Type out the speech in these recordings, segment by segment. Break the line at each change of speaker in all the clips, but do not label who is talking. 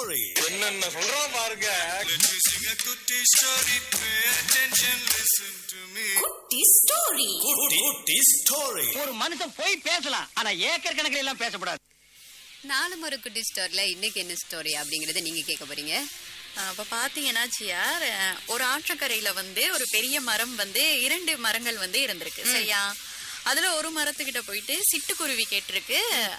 story.
என்னென்ன சொல்றான் பாருங்க
Let me sing a kutti story. Pay attention, listen to me.
குட்டி ஸ்டோரி
Kutti, Kutti story.
ஒரு மனுஷன் போய் பேசலாம் ஆனா ஏக்கர் கணக்கில் எல்லாம் பேசக்கூடாது
நாலு ஒரு குட்டி ஸ்டோரியில இன்னைக்கு என்ன ஸ்டோரி அப்படிங்கறத நீங்க கேட்க போறீங்க
அப்ப பாத்தீங்கன்னா ஜியார் அஹ், ஒரு ஆற்றங்கரையில வந்து ஒரு பெரிய மரம் வந்து இரண்டு மரங்கள் வந்து இருந்திருக்கு சரியா அதுல ஒரு மரத்துக்கிட்ட போயிட்டு சிட்டுக்குருவி கேட்டிருக்கு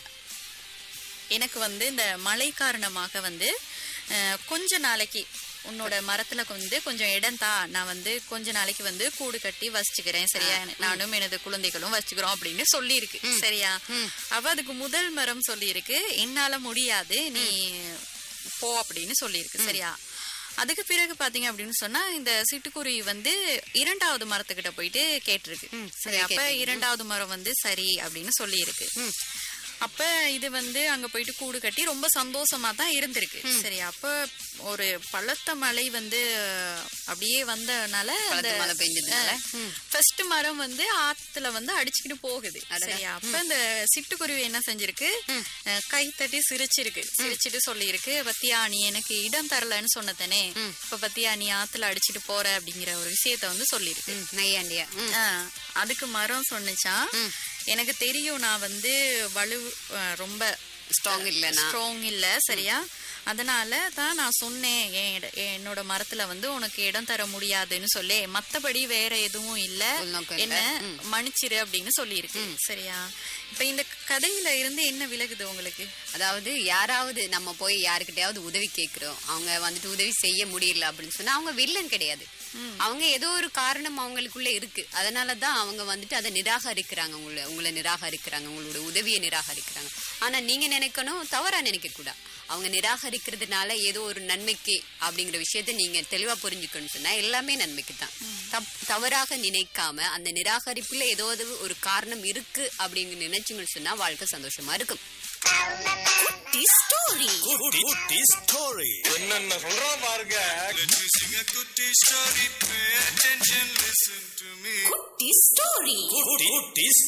எனக்கு வந்து இந்த மழை காரணமாக வந்து அஹ், கொஞ்ச நாளைக்கு உன்னோட மரத்துல வந்து கொஞ்சம் இடம் தா நான் வந்து கொஞ்ச நாளைக்கு வந்து கூடு கட்டி வசிச்சுக்கிறேன் சரியா நானும் எனது குழந்தைகளும் வசிச்சுக்கிறோம் அப்படின்னு சொல்லியிருக்கு சரியா அவ அதுக்கு முதல் மரம் சொல்லியிருக்கு என்னால முடியாது நீ போ அப்படின்னு சொல்லியிருக்கு சரியா அதுக்கு பிறகு பாத்தீங்க அப்படின்னு சொன்னா இந்த சிட்டுக்குருவி வந்து இரண்டாவது மரத்துக்கிட்ட போயிட்டு கேட்டிருக்கு சரி அப்ப இரண்டாவது மரம் வந்து சரி அப்படின்னு சொல்லியிருக்கு அப்ப இது வந்து அங்க போயிட்டு கூடு கட்டி ரொம்ப சந்தோஷமா தான் இருந்திருக்கு சரி அப்ப ஒரு பலத்த மழை வந்து அப்படியே வந்தனால
பலத்த மழை பெஞ்சதுனால?
ஃபர்ஸ்ட் மரம் வந்து ஆத்துல வந்து அடிச்சுக்கிட்டு போகுது சரியா அப்ப இந்த சிட்டுக்குருவி என்ன செஞ்சிருக்கு அஹ், கை தட்டி சிரிச்சிருக்கு சிரிச்சிட்டு சொல்லியிருக்கு பத்தியா நீ எனக்கு இடம் தரலன்னு சொன்னதானே இப்ப பத்தியா நீ ஆத்துல அடிச்சிட்டு போற அப்படிங்கிற ஒரு விஷயத்த வந்து சொல்லியிருக்கு
ம், நையாண்டியா ம்,
ஆ, அதுக்கு மரம் சொன்னுச்சான் எனக்கு தெரியும் நான் வந்து வலு அஹ், ரொம்ப
Strong இல்லைனா.
ஸ்ட்ராங் இல்ல சரியா அதனால தான் நான் சொன்னேன் என் இட- என்னோட மரத்துல வந்து உனக்கு இடம் தர முடியாதுன்னு சொல்லி மத்தபடி வேற எதுவும் இல்ல
உள்நோக்கம் இல்ல.
என்ன மன்னிச்சிரு அப்படின்னு சொல்லியிருக்கு சரியா இப்ப இந்த கதையில இருந்து என்ன விலகுது உங்களுக்கு
அதாவது யாராவது நம்ம போய் யாருக்கிட்டயாவது உதவி கேக்குறோம் அவங்க வந்துட்டு உதவி செய்ய முடியல அப்படின்னு சொன்னா அவங்க வில்லன் கிடையாது அவங்க ஏதோ ஒரு காரணம் அவங்களுக்குள்ள இருக்கு அதனாலதான் அவங்க வந்துட்டு அதை நிராகரிக்கிறாங்க உங்களை உங்களை நிராகரிக்கிறாங்க உங்களோட உதவியை நிராகரிக்கிறாங்க ஆனா நீங்க நினைக்கணும் தவறா நினைக்க கூடாது அவங்க நிராகரிக்கிறதுனால ஏதோ ஒரு நன்மைக்கு அப்படிங்கிற விஷயத்த நீங்க தெளிவா புரிஞ்சுக்கணும்னு சொன்னா எல்லாமே நன்மைக்கு தான் தப்- தவறாக நினைக்காம அந்த நிராகரிப்புல ஏதோ ஒரு காரணம் இருக்கு அப்படிங்க நினைச்சுங்கன்னு சொன்னா வாழ்க்கை சந்தோஷமா இருக்கும்
குட்டி ஸ்டோரி
Kutti, Kutti story.
என்னென்ன சொல்றான் பாருங்க
Let me sing a kutti story. Pay attention, listen to me.
குட்டி ஸ்டோரி
Kutti, Kutti